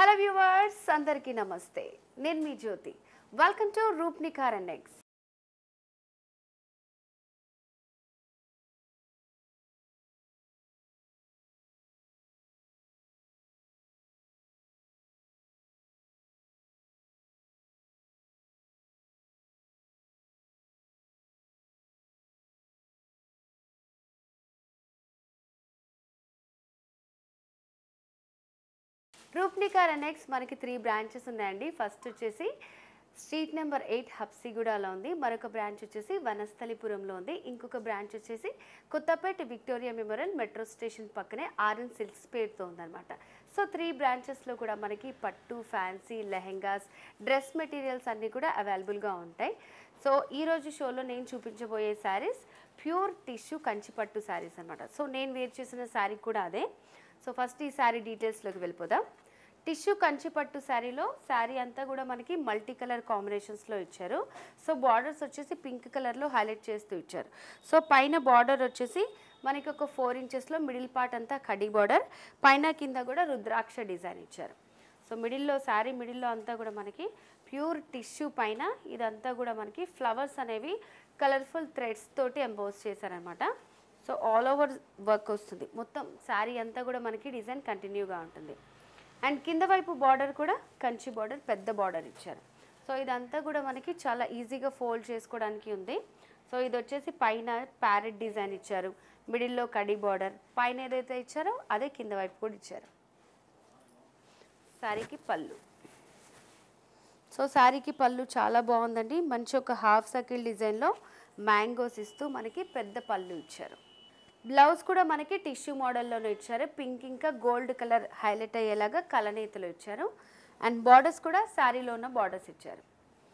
hello viewers అందరికీ నమస్తే నేను మీ Jyothi welcome to Roop Nikar and ఎగ్స్ రూప్నికార్ ఎన్ఎక్స్ మనకి త్రీ బ్రాంచెస్ ఉన్నాయండి ఫస్ట్ వచ్చేసి స్ట్రీట్ నెంబర్ ఎయిట్ హబ్సిగూడలో ఉంది మరొక బ్రాంచ్ వచ్చేసి వనస్థలిపురంలో ఉంది ఇంకొక బ్రాంచ్ వచ్చేసి Kothapeta Victoria Memorial metro station పక్కనే ఆర్ఎన్ సిల్క్స్ పేరుతో ఉందన్నమాట సో త్రీ బ్రాంచెస్లో కూడా మనకి పట్టు ఫ్యాన్సీ లెహెంగాస్ డ్రెస్ మెటీరియల్స్ అన్నీ కూడా అవైలబుల్గా ఉంటాయి సో ఈరోజు షోలో నేను చూపించబోయే శారీస్ ప్యూర్ టిష్యూ కంచిపట్టు శారీస్ అనమాట సో నేను వేర్ చేసిన శారీ కూడా అదే సో ఫస్ట్ ఈ శారీ డీటెయిల్స్లోకి వెళ్ళిపోదాం టిష్యూ కంచిపట్టు శారీలో శారీ అంతా కూడా మనకి మల్టీ కలర్ కాంబినేషన్స్లో ఇచ్చారు సో బార్డర్స్ వచ్చేసి పింక్ కలర్లో హైలైట్ చేస్తూ ఇచ్చారు సో పైన బార్డర్ వచ్చేసి మనకి ఒక ఫోర్ ఇంచెస్లో మిడిల్ పార్ట్ అంతా కడి బార్డర్ పైన కింద కూడా రుద్రాక్ష డిజైన్ ఇచ్చారు సో మిడిల్లో శారీ మిడిల్లో అంతా కూడా మనకి ప్యూర్ టిష్యూ పైన ఇదంతా కూడా మనకి ఫ్లవర్స్ అనేవి కలర్ఫుల్ థ్రెడ్స్ తోటి ఎంబోస్ చేశారనమాట సో ఆల్ ఓవర్ వర్క్ వస్తుంది మొత్తం శారీ అంతా కూడా మనకి డిజైన్ కంటిన్యూగా ఉంటుంది అండ్ కింద వైపు బార్డర్ కూడా కంచి బార్డర్ పెద్ద బార్డర్ ఇచ్చారు సో ఇదంతా కూడా మనకి చాలా ఈజీగా ఫోల్డ్ చేసుకోవడానికి ఉంది సో ఇది వచ్చేసి పైన ప్యారెట్ డిజైన్ ఇచ్చారు మిడిల్లో కడి బార్డర్ పైన ఏదైతే ఇచ్చారో అదే కింద వైపు కూడా ఇచ్చారు శారీకి పళ్ళు సో శారీకి పళ్ళు చాలా బాగుందండి మంచి ఒక హాఫ్ సర్కిల్ డిజైన్లో మ్యాంగోస్ ఇస్తూ మనకి పెద్ద పళ్ళు ఇచ్చారు బ్లౌజ్ కూడా మనకి టిష్యూ మోడల్లోనే ఇచ్చారు పింక్ ఇంకా గోల్డ్ కలర్ హైలైట్ అయ్యేలాగా కలనేతలు ఇచ్చారు అండ్ బార్డర్స్ కూడా శారీలో ఉన్న బార్డర్స్ ఇచ్చారు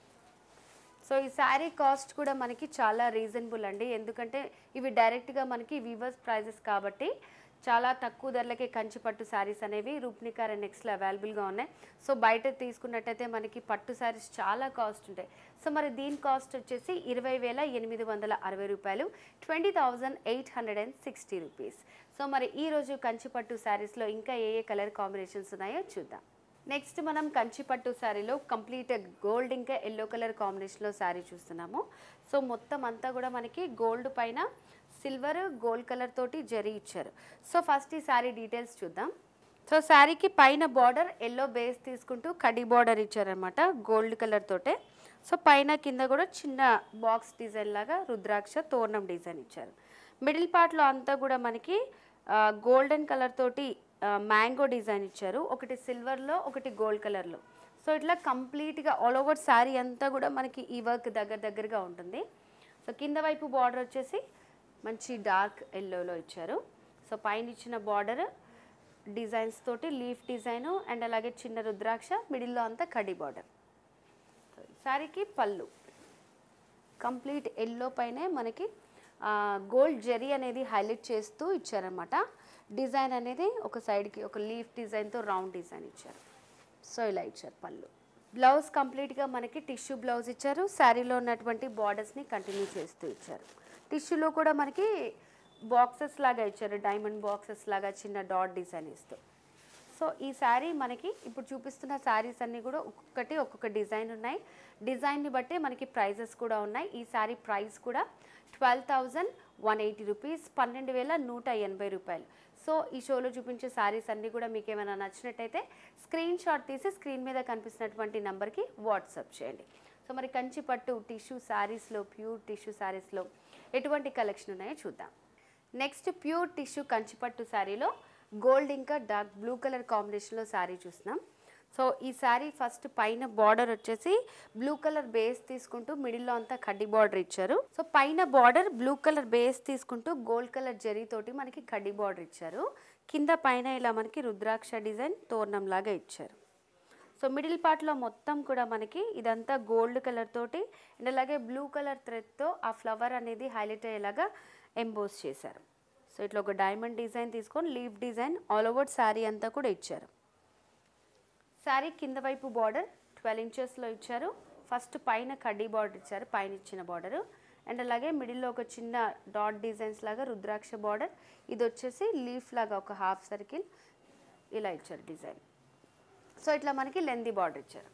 సో ఈ శారీ కాస్ట్ కూడా మనకి చాలా రీజనబుల్ అండి ఎందుకంటే ఇవి డైరెక్ట్గా మనకి వీవర్స్ ప్రైజెస్ కాబట్టి చాలా తక్కువ ధరలకే కంచిపట్టు శారీస్ అనేవి రూప్నికార్ అండ్ నెక్స్ట్లో అవైలబుల్గా ఉన్నాయి సో బయట తీసుకున్నట్టయితే మనకి పట్టు శారీస్ చాలా కాస్ట్ ఉంటాయి సో మరి దీని కాస్ట్ వచ్చేసి ఇరవై వేల ఎనిమిది వందల అరవై రూపాయలు twenty thousand eight hundred and sixty rupees so మరి ఈరోజు కంచిపట్టు శారీస్లో ఇంకా ఏ ఏ కలర్ కాంబినేషన్స్ ఉన్నాయో చూద్దాం నెక్స్ట్ మనం కంచిపట్టు శారీలో కంప్లీట్ గోల్డ్ ఇంకా ఎల్లో కలర్ కాంబినేషన్లో శారీ చూస్తున్నాము సో మొత్తం అంతా కూడా మనకి గోల్డ్ పైన సిల్వర్ గోల్డ్ కలర్ తోటి జరీ ఇచ్చారు సో ఫస్ట్ ఈ శారీ డీటెయిల్స్ చూద్దాం సో శారీకి పైన బార్డర్ ఎల్లో బేస్ తీసుకుంటూ కడి బార్డర్ ఇచ్చారనమాట గోల్డ్ కలర్ తోటే సో పైన కింద కూడా చిన్న బాక్స్ డిజైన్ లాగా రుద్రాక్ష తోరణం డిజైన్ ఇచ్చారు మిడిల్ పార్ట్లో అంతా కూడా మనకి గోల్డెన్ కలర్ తోటి మ్యాంగో డిజైన్ ఇచ్చారు ఒకటి సిల్వర్లో ఒకటి గోల్డ్ కలర్లో సో ఇట్లా కంప్లీట్గా ఆల్ ఓవర్ శారీ అంతా కూడా మనకి ఈ వర్క్ దగ్గర దగ్గరగా ఉంటుంది సో కింద వైపు బార్డర్ వచ్చేసి మంచి డార్క్ ఎల్లోలో ఇచ్చారు సో పైన ఇచ్చిన బార్డర్ డిజైన్స్ తోటి లీఫ్ డిజైను అండ్ అలాగే చిన్న రుద్రాక్ష మిడిల్లో అంతా కడి బార్డర్ శారీకి పళ్ళు కంప్లీట్ ఎల్లో పైనే మనకి గోల్డ్ జెరీ అనేది హైలైట్ చేస్తూ ఇచ్చారనమాట డిజైన్ అనేది ఒక సైడ్కి ఒక లీఫ్ డిజైన్తో రౌండ్ డిజైన్ ఇచ్చారు సో ఇలా ఇచ్చారు పళ్ళు బ్లౌజ్ కంప్లీట్గా మనకి టిష్యూ బ్లౌజ్ ఇచ్చారు శారీలో ఉన్నటువంటి బార్డర్స్ని కంటిన్యూ చేస్తూ ఇచ్చారు టిష్యూలో కూడా మనకి బాక్సెస్ లాగా ఇచ్చారు డైమండ్ బాక్సెస్ లాగా చిన్న డాట్ డిజైన్ ఇస్తూ సో ఈ శారీ మనకి ఇప్పుడు చూపిస్తున్న శారీస్ అన్నీ కూడా ఒక్కొక్కటి ఒక్కొక్క డిజైన్ ఉన్నాయి డిజైన్ని బట్టి మనకి ప్రైజెస్ కూడా ఉన్నాయి ఈ శారీ ప్రైస్ కూడా twelve thousand one eighty rupees పన్నెండు వేల నూట ఎనభై రూపాయలు సో ఈ షోలో చూపించే శారీస్ అన్నీ కూడా మీకు ఏమైనా నచ్చినట్టయితే స్క్రీన్ షాట్ తీసి స్క్రీన్ మీద కనిపిస్తున్నటువంటి నెంబర్కి వాట్సాప్ చేయండి సో మరి కంచి పట్టు టిష్యూ శారీస్లో ప్యూర్ టిష్యూ శారీస్లో ఎటువంటి కలెక్షన్ ఉన్నాయో చూద్దాం నెక్స్ట్ ప్యూర్ టిష్యూ కంచిపట్టు శారీలో గోల్డ్ ఇంకా డార్క్ బ్లూ కలర్ కాంబినేషన్లో శారీ చూస్తున్నాం సో ఈ శారీ ఫస్ట్ పైన బార్డర్ వచ్చేసి బ్లూ కలర్ బేస్ తీసుకుంటూ మిడిల్లో అంతా కడ్డీ బార్డర్ ఇచ్చారు సో పైన బార్డర్ బ్లూ కలర్ బేస్ తీసుకుంటూ గోల్డ్ కలర్ జరీ తోటి మనకి కడ్డీ బార్డర్ ఇచ్చారు కింద పైన ఇలా మనకి రుద్రాక్ష డిజైన్ తోరణం లాగా ఇచ్చారు సో మిడిల్ పార్ట్లో మొత్తం కూడా మనకి ఇదంతా గోల్డ్ కలర్ తోటి అండ్ అలాగే బ్లూ కలర్ థ్రెడ్తో ఆ ఫ్లవర్ అనేది హైలైట్ అయ్యేలాగా ఎంబోస్ చేశారు సో ఇట్లా ఒక డైమండ్ డిజైన్ తీసుకొని leaf design all over sari అంతా కూడా ఇచ్చారు శారీ కింద వైపు బార్డర్ ట్వెల్వ్ ఇంచెస్లో ఇచ్చారు ఫస్ట్ పైన కడ్డీ బార్డర్ ఇచ్చారు పైన ఇచ్చిన బార్డరు అండ్ అలాగే మిడిల్లో ఒక చిన్న డాట్ డిజైన్స్ లాగా రుద్రాక్ష బార్డర్ ఇది వచ్చేసి లీఫ్ లాగా ఒక హాఫ్ సర్కిల్ ఇలా ఇచ్చారు డిజైన్ సో ఇట్లా మనకి లెందీ బార్డర్ ఇచ్చారు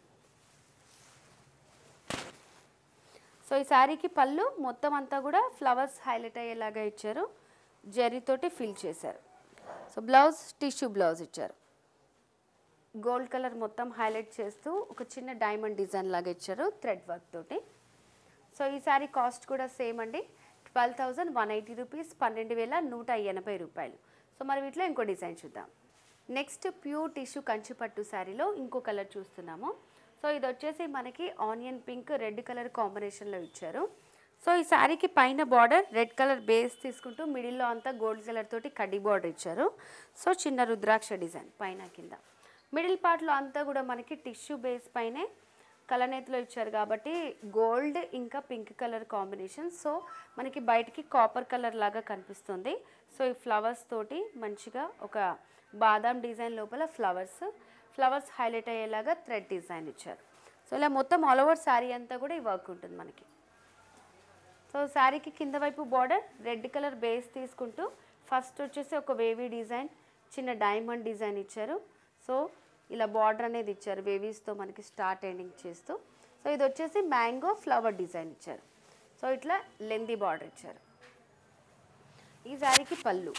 సో ఈ శారీకి పళ్ళు మొత్తం అంతా కూడా ఫ్లవర్స్ హైలైట్ అయ్యేలాగా ఇచ్చారు జరీతోటి ఫిల్ చేశారు సో బ్లౌజ్ టిష్యూ బ్లౌజ్ ఇచ్చారు గోల్డ్ కలర్ మొత్తం హైలైట్ చేస్తూ ఒక చిన్న డైమండ్ డిజైన్ లాగా ఇచ్చారు థ్రెడ్ వర్క్ తోటి సో ఈ శారీ కాస్ట్ కూడా సేమ్ అండి twelve thousand one eighty rupees పన్నెండు వేల నూట ఎనభై రూపాయలు సో మరి వీటిలో ఇంకో డిజైన్ చూద్దాం నెక్స్ట్ ప్యూర్ టిష్యూ కంచిపట్టు శారీలో ఇంకో కలర్ చూస్తున్నాము సో ఇది వచ్చేసి మనకి ఆనియన్ పింక్ రెడ్ కలర్ కాంబినేషన్లో ఇచ్చారు సో ఈ శారీకి పైన బార్డర్ రెడ్ కలర్ బేస్ తీసుకుంటూ మిడిల్లో అంతా గోల్డ్ కలర్ తోటి కడ్డీ బార్డర్ ఇచ్చారు సో చిన్న రుద్రాక్ష డిజైన్ పైన కింద మిడిల్ పార్ట్లో అంతా కూడా మనకి టిష్యూ బేస్ పైనే కలనేతిలో ఇచ్చారు కాబట్టి గోల్డ్ ఇంకా పింక్ కలర్ కాంబినేషన్ సో మనకి బయటికి కాపర్ కలర్ లాగా కనిపిస్తుంది సో ఈ ఫ్లవర్స్ తోటి మంచిగా ఒక బాదాం డిజైన్ లోపల ఫ్లవర్స్ ఫ్లవర్స్ హైలైట్ అయ్యేలాగా థ్రెడ్ డిజైన్ ఇచ్చారు సో ఇలా మొత్తం ఆల్ ఓవర్ శారీ అంతా కూడా ఈ వర్క్ ఉంటుంది మనకి సో శారీకి కింద వైపు బార్డర్ రెడ్ కలర్ బేస్ తీసుకుంటూ ఫస్ట్ వచ్చేసి ఒక వేవీ డిజైన్ చిన్న డైమండ్ డిజైన్ ఇచ్చారు సో ఇలా బార్డర్ అనేది ఇచ్చారు వేవీస్తో మనకి స్టార్ట్ ఎండింగ్ చేస్తూ సో ఇది వచ్చేసి మ్యాంగో ఫ్లవర్ డిజైన్ ఇచ్చారు సో ఇట్లా లెందీ బార్డర్ ఇచ్చారు ఈ శారీకి పళ్ళు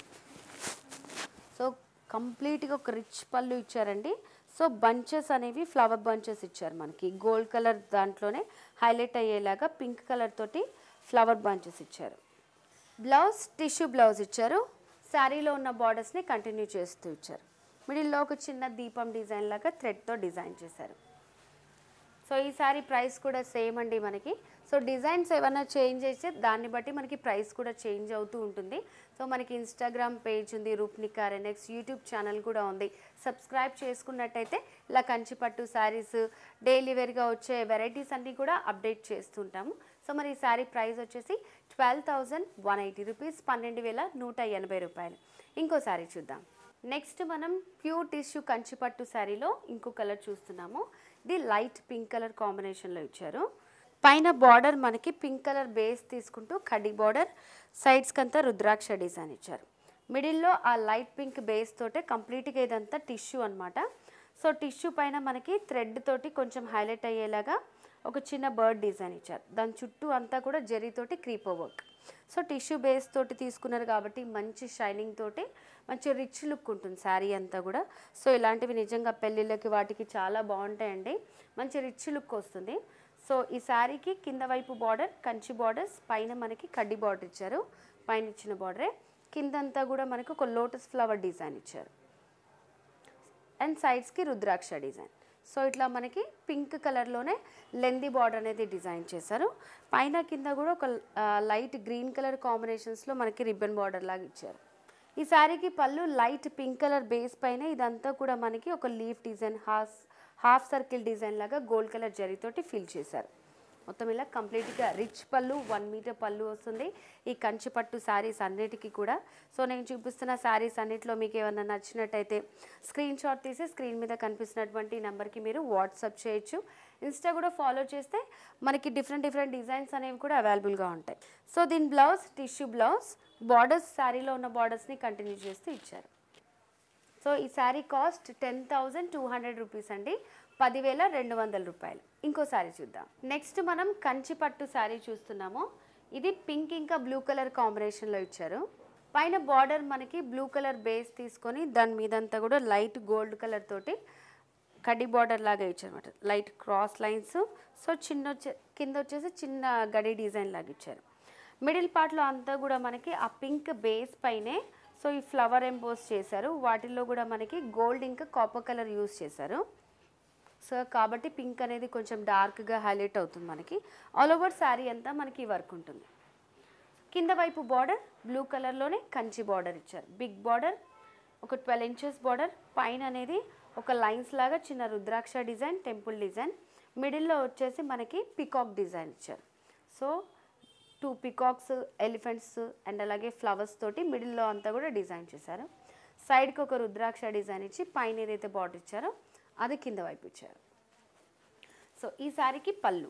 సో కంప్లీట్గా ఒక రిచ్ పళ్ళు ఇచ్చారండి సో బంచెస్ అనేవి ఫ్లవర్ బంచెస్ ఇచ్చారు మనకి గోల్డ్ కలర్ దాంట్లోనే హైలైట్ అయ్యేలాగా పింక్ కలర్ తోటి ఫ్లవర్ బంచెస్ ఇచ్చారు బ్లౌజ్ టిష్యూ బ్లౌజ్ ఇచ్చారు శారీలో ఉన్న బార్డర్స్ని కంటిన్యూ చేస్తూ ఇచ్చారు మిడిల్లో ఒక చిన్న దీపం డిజైన్ లాగా థ్రెడ్తో డిజైన్ చేశారు సో ఈ సారీ ప్రైస్ కూడా సేమ్ అండి మనకి సో డిజైన్స్ ఏమైనా చేంజ్ చేస్తే దాన్ని బట్టి మనకి ప్రైస్ కూడా చేంజ్ అవుతూ ఉంటుంది సో మనకి ఇన్స్టాగ్రామ్ పేజ్ ఉంది రూప్నికా రెనెక్స్ యూట్యూబ్ ఛానల్ కూడా ఉంది సబ్స్క్రైబ్ చేసుకున్నట్టయితే ఇలా కంచిపట్టు శారీస్ డైలీ వేర్గా వచ్చే వెరైటీస్ అన్నీ కూడా అప్డేట్ చేస్తుంటాము సో మరి ఈ శారీ ప్రైస్ వచ్చేసి twelve thousand one eighty rupees పన్నెండు వేల నూట ఎనభై రూపాయలు ఇంకో శారీ చూద్దాం నెక్స్ట్ మనం ప్యూర్ టిష్యూ కంచిపట్టు శారీలో ఇంకో కలర్ చూస్తున్నాము ఇది లైట్ పింక్ కలర్ కాంబినేషన్లో ఇచ్చారు పైన బార్డర్ మనకి పింక్ కలర్ బేస్ తీసుకుంటూ కడ్డీ బార్డర్ సైడ్స్కి అంతా రుద్రాక్ష డిజైన్ ఇచ్చారు మిడిల్లో ఆ లైట్ పింక్ బేస్ తోటే కంప్లీట్గా ఇదంతా టిష్యూ అనమాట సో టిష్యూ పైన మనకి థ్రెడ్ తోటి కొంచెం హైలైట్ అయ్యేలాగా ఒక చిన్న బర్డ్ డిజైన్ ఇచ్చారు దాని చుట్టూ అంతా కూడా జరీతోటి క్రీపో వర్క్ సో టిష్యూ బేస్ తోటి తీసుకున్నారు కాబట్టి మంచి షైనింగ్ తోటి మంచి రిచ్ లుక్ ఉంటుంది శారీ అంతా కూడా సో ఇలాంటివి నిజంగా పెళ్ళిళ్ళకి వాటికి చాలా బాగుంటాయండి మంచి రిచ్ లుక్ వస్తుంది సో ఈ శారీకి కింద వైపు బార్డర్ కంచి బార్డర్స్ పైన మనకి కడ్డీ బార్డర్ ఇచ్చారు పైన ఇచ్చిన బార్డరే కిందంతా కూడా మనకు ఒక లోటస్ ఫ్లవర్ డిజైన్ ఇచ్చారు అండ్ సైడ్స్కి రుద్రాక్ష డిజైన్ సో ఇట్లా మనకి పింక్ కలర్లోనే లెందీ బార్డర్ అనేది డిజైన్ చేశారు పైన కింద కూడా ఒక లైట్ గ్రీన్ కలర్ కాంబినేషన్స్లో మనకి రిబ్బన్ బార్డర్ లాగా ఇచ్చారు ఈ శారీకి పళ్ళు లైట్ పింక్ కలర్ బేస్ పైన ఇదంతా కూడా మనకి ఒక leaf design half half circle design లాగా గోల్డ్ కలర్ జరీతోటి ఫిల్ చేశారు మొత్తం ఇలా కంప్లీట్గా రిచ్ పళ్ళు వన్ మీటర్ పళ్ళు వస్తుంది ఈ కంచి పట్టు శారీస్ అన్నిటికీ కూడా సో నేను చూపిస్తున్న శారీస్ అన్నిటిలో మీకు ఏమైనా నచ్చినట్టయితే స్క్రీన్ షాట్ తీసి స్క్రీన్ మీద కనిపిస్తున్నటువంటి నెంబర్కి మీరు వాట్సాప్ చేయొచ్చు ఇన్స్టా కూడా ఫాలో చేస్తే మనకి డిఫరెంట్ డిఫరెంట్ డిజైన్స్ అనేవి కూడా అవైలబుల్గా ఉంటాయి సో దీని బ్లౌజ్ టిష్యూ బ్లౌజ్ బార్డర్స్ శారీలో ఉన్న బార్డర్స్ని కంటిన్యూ చేస్తూ ఇచ్చారు సో ఈ sari cost ten thousand two hundred rupees అండి పదివేల రెండు వందల రూపాయలు ఇంకో శారీ చూద్దాం నెక్స్ట్ మనం కంచి పట్టు శారీ చూస్తున్నాము ఇది పింక్ ఇంకా బ్లూ కలర్ కాంబినేషన్లో ఇచ్చారు పైన బార్డర్ మనకి బ్లూ కలర్ బేస్ తీసుకొని దాని మీదంతా కూడా లైట్ గోల్డ్ కలర్ తోటి కడ్డీ బార్డర్ లాగా ఇచ్చారు అనమాట లైట్ క్రాస్ లైన్స్ సో చిన్న వచ్చే- కింద వచ్చేసి చిన్న గడి డిజైన్ లాగా ఇచ్చారు మిడిల్ పార్ట్లో అంతా కూడా మనకి ఆ పింక్ బేస్ పైనే సో ఈ ఫ్లవర్ ఎంపోజ్ చేశారు వాటిల్లో కూడా మనకి గోల్డ్ ఇంకా కాపర్ కలర్ యూస్ చేశారు సో కాబట్టి పింక్ అనేది కొంచెం డార్క్గా హైలైట్ అవుతుంది మనకి ఆల్ ఓవర్ శారీ అంతా మనకి ఈ వర్క్ ఉంటుంది కింద వైపు బార్డర్ బ్లూ కలర్లోనే కంచి బార్డర్ ఇచ్చారు బిగ్ బార్డర్ ఒక ట్వెల్వ్ ఇంచెస్ బార్డర్ పైన అనేది ఒక లైన్స్ లాగా చిన్న రుద్రాక్ష డిజైన్ టెంపుల్ డిజైన్ మిడిల్లో వచ్చేసి మనకి పికాక్ డిజైన్ ఇచ్చారు so two peacocks elephants and అలాగే ఫ్లవర్స్ తోటి మిడిల్లో అంతా కూడా డిజైన్ చేశారు సైడ్కి ఒక రుద్రాక్ష డిజైన్ ఇచ్చి పైన ఏదైతే బార్డర్ ఇచ్చారో అది కింద వైపు ఇచ్చారు సో ఈ శారీకి పళ్ళు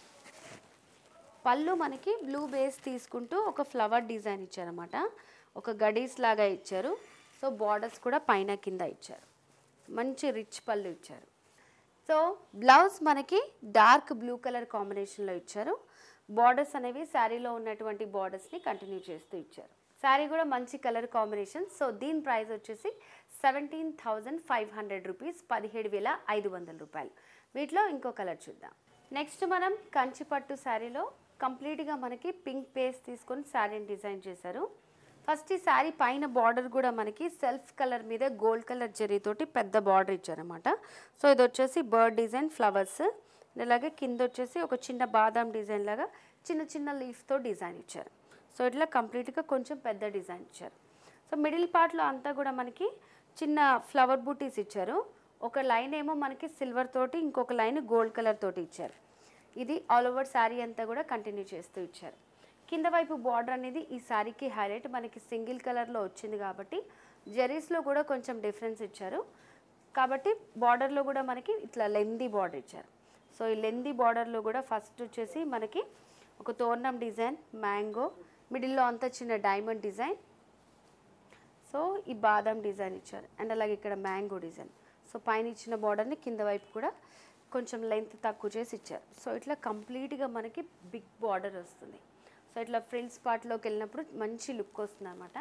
పళ్ళు మనకి బ్లూ బేస్ తీసుకుంటూ ఒక ఫ్లవర్ డిజైన్ ఇచ్చారన్నమాట ఒక గడీస్ లాగా ఇచ్చారు సో బార్డర్స్ కూడా పైన కింద ఇచ్చారు మంచి రిచ్ పళ్ళు ఇచ్చారు సో బ్లౌజ్ మనకి డార్క్ బ్లూ కలర్ కాంబినేషన్లో ఇచ్చారు బార్డర్స్ అనేవి శారీలో ఉన్నటువంటి బార్డర్స్ని కంటిన్యూ చేస్తూ ఇచ్చారు శారీ కూడా మంచి కలర్ కాంబినేషన్ సో దీని ప్రైస్ వచ్చేసి seventeen thousand five hundred rupees పదిహేడు వేల ఐదు వందల రూపాయలు వీటిలో ఇంకో కలర్ చూద్దాం నెక్స్ట్ మనం కంచిపట్టు శారీలో కంప్లీట్గా మనకి పింక్ పేస్ తీసుకొని శారీని డిజైన్ చేశారు ఫస్ట్ ఈ శారీ పైన బార్డర్ కూడా మనకి సెల్ఫ్ కలర్ మీద గోల్డ్ కలర్ జరీతోటి పెద్ద బార్డర్ ఇచ్చారనమాట సో ఇది వచ్చేసి బర్డ్ డిజైన్ ఫ్లవర్స్ అలాగే కింద వచ్చేసి ఒక చిన్న బాదాం డిజైన్ లాగా చిన్న చిన్న లీఫ్తో డిజైన్ ఇచ్చారు సో ఇట్లా కంప్లీట్గా కొంచెం పెద్ద డిజైన్ ఇచ్చారు సో మిడిల్ పార్ట్లో అంతా కూడా మనకి చిన్న ఫ్లవర్ బూటీస్ ఇచ్చారు ఒక లైన్ ఏమో మనకి సిల్వర్ తోటి ఇంకొక లైన్ గోల్డ్ కలర్ తోటి ఇచ్చారు ఇది ఆల్ ఓవర్ శారీ అంతా కూడా కంటిన్యూ చేస్తూ ఇచ్చారు కింద వైపు బార్డర్ అనేది ఈ శారీకి హైలైట్ మనకి సింగిల్ కలర్లో వచ్చింది కాబట్టి జరీస్లో కూడా కొంచెం డిఫరెన్స్ ఇచ్చారు కాబట్టి బార్డర్లో కూడా మనకి ఇట్లా లెందీ బార్డర్ ఇచ్చారు సో ఈ లెందీ బార్డర్లో కూడా ఫస్ట్ వచ్చేసి మనకి ఒక తోరణం డిజైన్ మ్యాంగో మిడిల్లో అంతా చిన్న డైమండ్ డిజైన్ సో ఈ బాదం డిజైన్ ఇచ్చారు అండ్ అలాగే ఇక్కడ మ్యాంగో డిజైన్ సో పైన ఇచ్చిన బార్డర్ని కింద వైపు కూడా కొంచెం లెంత్ తక్కువ చేసి ఇచ్చారు సో ఇట్లా కంప్లీట్గా మనకి బిగ్ బార్డర్ వస్తుంది సో ఇట్లా ఫ్రిల్స్ పార్ట్లోకి వెళ్ళినప్పుడు మంచి లుక్ వస్తుంది అనమాట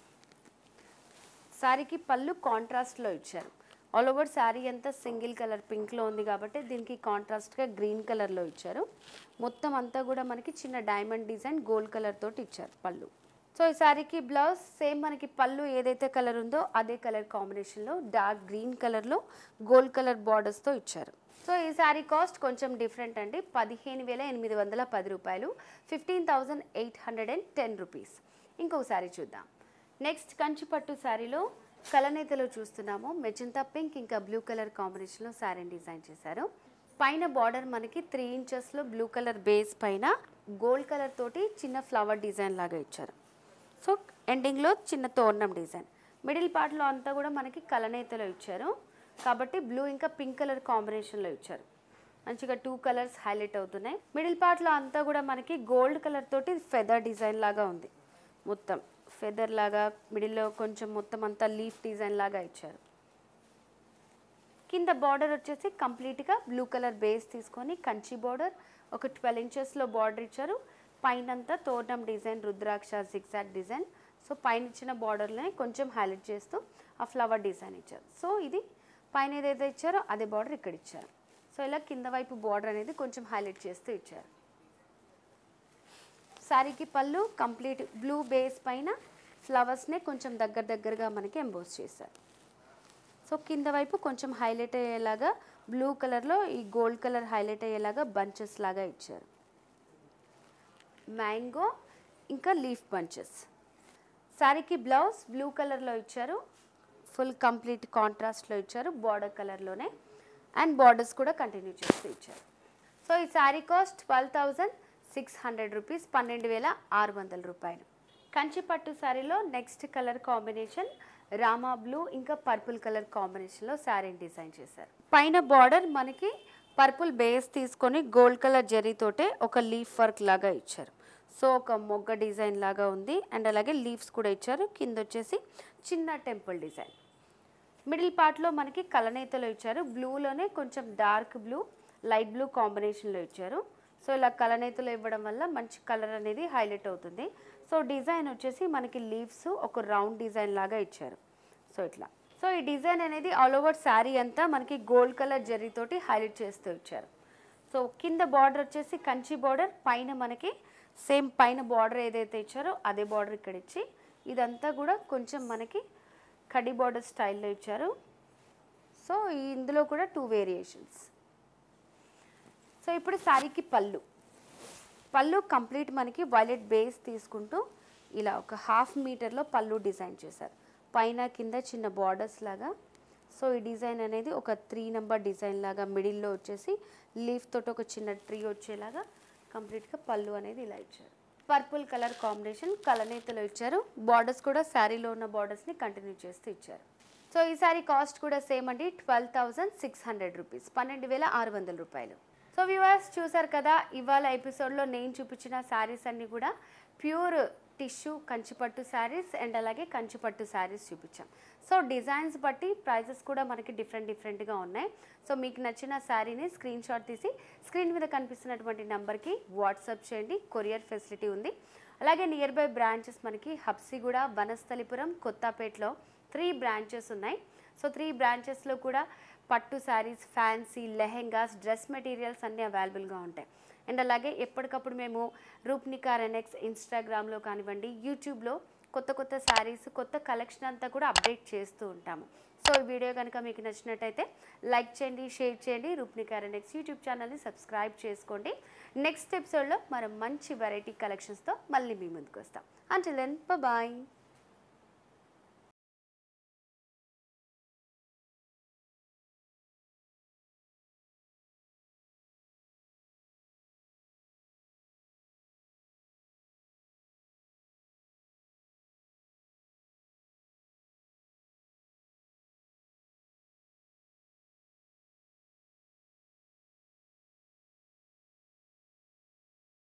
శారీకి పళ్ళు కాంట్రాస్ట్లో ఇచ్చారు ఆల్ ఓవర్ శారీ అంతా సింగిల్ కలర్ పింక్లో ఉంది కాబట్టి దీనికి కాంట్రాస్ట్గా గ్రీన్ కలర్లో ఇచ్చారు మొత్తం అంతా కూడా మనకి చిన్న డైమండ్ డిజైన్ గోల్డ్ కలర్ తోటి ఇచ్చారు పళ్ళు సో ఈ శారీకి బ్లౌజ్ సేమ్ మనకి పళ్ళు ఏదైతే కలర్ ఉందో అదే కలర్ కాంబినేషన్లో డార్క్ గ్రీన్ కలర్లో గోల్డ్ కలర్ బార్డర్స్తో ఇచ్చారు సో ఈ శారీ కాస్ట్ కొంచెం డిఫరెంట్ అండి పదిహేను వేల ఎనిమిది వందల పది రూపాయలు fifteen thousand eight hundred and ten rupees ఇంకొక శారీ చూద్దాం నెక్స్ట్ కంచిపట్టు శారీలో కలనేతలో చూస్తున్నాము మెజంతా పింక్ ఇంకా బ్లూ కలర్ కాంబినేషన్లో శారీని డిజైన్ చేశారు పైన బార్డర్ మనకి త్రీ ఇంచెస్లో బ్లూ కలర్ బేస్ పైన గోల్డ్ కలర్ తోటి చిన్న ఫ్లవర్ డిజైన్ లాగా ఇచ్చారు సో ఎండింగ్లో చిన్న తోరణం డిజైన్ మిడిల్ పార్ట్లో అంతా కూడా మనకి కలనేతలో ఇచ్చారు కాబట్టి బ్లూ ఇంకా పింక్ కలర్ కాంబినేషన్లో ఇచ్చారు మంచిగా టూ కలర్స్ హైలైట్ అవుతున్నాయి మిడిల్ పార్ట్లో అంతా కూడా మనకి గోల్డ్ కలర్ తోటి ఫెదర్ డిజైన్ లాగా ఉంది మొత్తం ఫెదర్ లాగా మిడిల్లో కొంచెం మొత్తం అంతా లీఫ్ డిజైన్ లాగా ఇచ్చారు కింద బార్డర్ వచ్చేసి కంప్లీట్గా బ్లూ కలర్ బేస్ తీసుకొని కంచి బార్డర్ ఒక ట్వెల్వ్ ఇంచెస్లో బార్డర్ ఇచ్చారు పైనంతా తోరణం design rudraksha zigzag design so పైన ఇచ్చిన బార్డర్ని కొంచెం హైలైట్ చేస్తూ ఆ ఫ్లవర్ డిజైన్ ఇచ్చారు సో ఇది పైన ఏదైతే ఇచ్చారో అదే బార్డర్ ఇక్కడ ఇచ్చారు సో ఇలా కింద వైపు బార్డర్ అనేది కొంచెం హైలైట్ చేస్తూ ఇచ్చారు శారీకి పళ్ళు కంప్లీట్ బ్లూ బేస్ పైన ఫ్లవర్స్నే కొంచెం దగ్గర దగ్గరగా మనకి ఎంబోస్ చేశారు సో కింద వైపు కొంచెం హైలైట్ అయ్యేలాగా బ్లూ కలర్లో ఈ గోల్డ్ కలర్ హైలైట్ అయ్యేలాగా బంచెస్ లాగా ఇచ్చారు మ్యాంగో ఇంకా లీఫ్ బంచెస్ శారీకి బ్లౌజ్ బ్లూ కలర్లో ఇచ్చారు ఫుల్ కంప్లీట్ కాంట్రాస్ట్లో ఇచ్చారు బార్డర్ కలర్లోనే అండ్ బార్డర్స్ కూడా కంటిన్యూ చేస్తూ ఇచ్చారు సో ఈ sari cost twelve thousand six hundred rupees పన్నెండు వేల ఆరు వందల రూపాయలు కంచిపట్టు శారీలో next colour combination Rama blue ఇంకా పర్పుల్ కలర్ కాంబినేషన్లో శారీని డిజైన్ చేశారు పైన బార్డర్ మనకి పర్పుల్ బేస్ తీసుకొని గోల్డ్ కలర్ జరీతోటే ఒక లీఫ్ వర్క్ లాగా ఇచ్చారు సో ఒక మొగ్గ డిజైన్ లాగా ఉంది అండ్ అలాగే లీవ్స్ కూడా ఇచ్చారు కింద వచ్చేసి చిన్న టెంపుల్ డిజైన్ మిడిల్ పార్ట్లో మనకి కలనేతలో ఇచ్చారు బ్లూలోనే కొంచెం డార్క్ బ్లూ లైట్ బ్లూ కాంబినేషన్లో ఇచ్చారు సో ఇలా కలనేతలో ఇవ్వడం వల్ల మంచి కలర్ అనేది హైలైట్ అవుతుంది సో డిజైన్ వచ్చేసి మనకి లీవ్స్ ఒక రౌండ్ డిజైన్ లాగా ఇచ్చారు సో ఇట్లా సో ఈ డిజైన్ అనేది ఆల్ ఓవర్ శారీ అంతా మనకి గోల్డ్ కలర్ జరీతోటి హైలైట్ చేస్తూ ఇచ్చారు సో కింద బార్డర్ వచ్చేసి కంచి బార్డర్ పైన మనకి సేమ్ పైన బార్డర్ ఏదైతే ఇచ్చారో అదే బార్డర్ ఇక్కడ ఇచ్చి ఇదంతా కూడా కొంచెం మనకి కడి బార్డర్ స్టైల్లో ఇచ్చారు సో ఈ- ఇందులో కూడా టూ వేరియేషన్స్ సో ఇప్పుడు శారీకి పళ్ళు పళ్ళు కంప్లీట్ మనకి వైలెట్ బేస్ తీసుకుంటూ ఇలా ఒక హాఫ్ మీటర్లో పళ్ళు డిజైన్ చేశారు పైన కింద చిన్న బార్డర్స్ లాగా సో ఈ డిజైన్ అనేది ఒక త్రీ నెంబర్ డిజైన్ లాగా మిడిల్లో వచ్చేసి లీఫ్ తోటి ఒక చిన్న ట్రీ వచ్చేలాగా కంప్లీట్గా పళ్ళు అనేది ఇలా ఇచ్చారు పర్పుల్ కలర్ కాంబినేషన్ కలనేతలో ఇచ్చారు బార్డర్స్ కూడా శారీలో ఉన్న బార్డర్స్ని కంటిన్యూ చేస్తూ ఇచ్చారు సో ఈ సారీ కాస్ట్ కూడా సేమ్ అండి twelve thousand six hundred rupees పన్నెండు వేల ఆరు వందల రూపాయలు సో వ్యూవర్స్ చూసారు కదా ఇవాళ ఎపిసోడ్లో నేను చూపించిన శారీస్ అన్నీ కూడా pure tissue Kanchipattu sarees and అలాగే కంచిపట్టు శారీస్ చూపించాం సో డిజైన్స్ బట్టి ప్రైజెస్ కూడా మనకి డిఫరెంట్ డిఫరెంట్గా ఉన్నాయి సో మీకు నచ్చిన శారీని స్క్రీన్ షాట్ తీసి స్క్రీన్ మీద కనిపిస్తున్నటువంటి నెంబర్కి వాట్సాప్ చేయండి కొరియర్ ఫెసిలిటీ ఉంది అలాగే నియర్ బై బ్రాంచెస్ మనకి హబ్సిగూడ వనస్థలిపురం కొత్తపేటలో త్రీ బ్రాంచెస్ ఉన్నాయి సో త్రీ బ్రాంచెస్లో కూడా పట్టు sarees fancy lehengas dress materials అన్నీ అవైలబుల్గా ఉంటాయి అండ్ అలాగే ఎప్పటికప్పుడు మేము రూప్నికా రెనెక్స్ ఇన్స్టాగ్రామ్లో కానివ్వండి యూట్యూబ్లో కొత్త కొత్త శారీస్ కొత్త కలెక్షన్ అంతా కూడా అప్డేట్ చేస్తూ ఉంటాము సో ఈ వీడియో కనుక మీకు నచ్చినట్టయితే లైక్ చేయండి షేర్ చేయండి రూప్నికా రెనెక్స్ యూట్యూబ్ ఛానల్ని సబ్స్క్రైబ్ చేసుకోండి నెక్స్ట్ ఎపిసోడ్లో మనం మంచి వెరైటీ కలెక్షన్స్తో మళ్ళీ మీ ముందుకు వస్తాం అంటే దెన్ బాయ్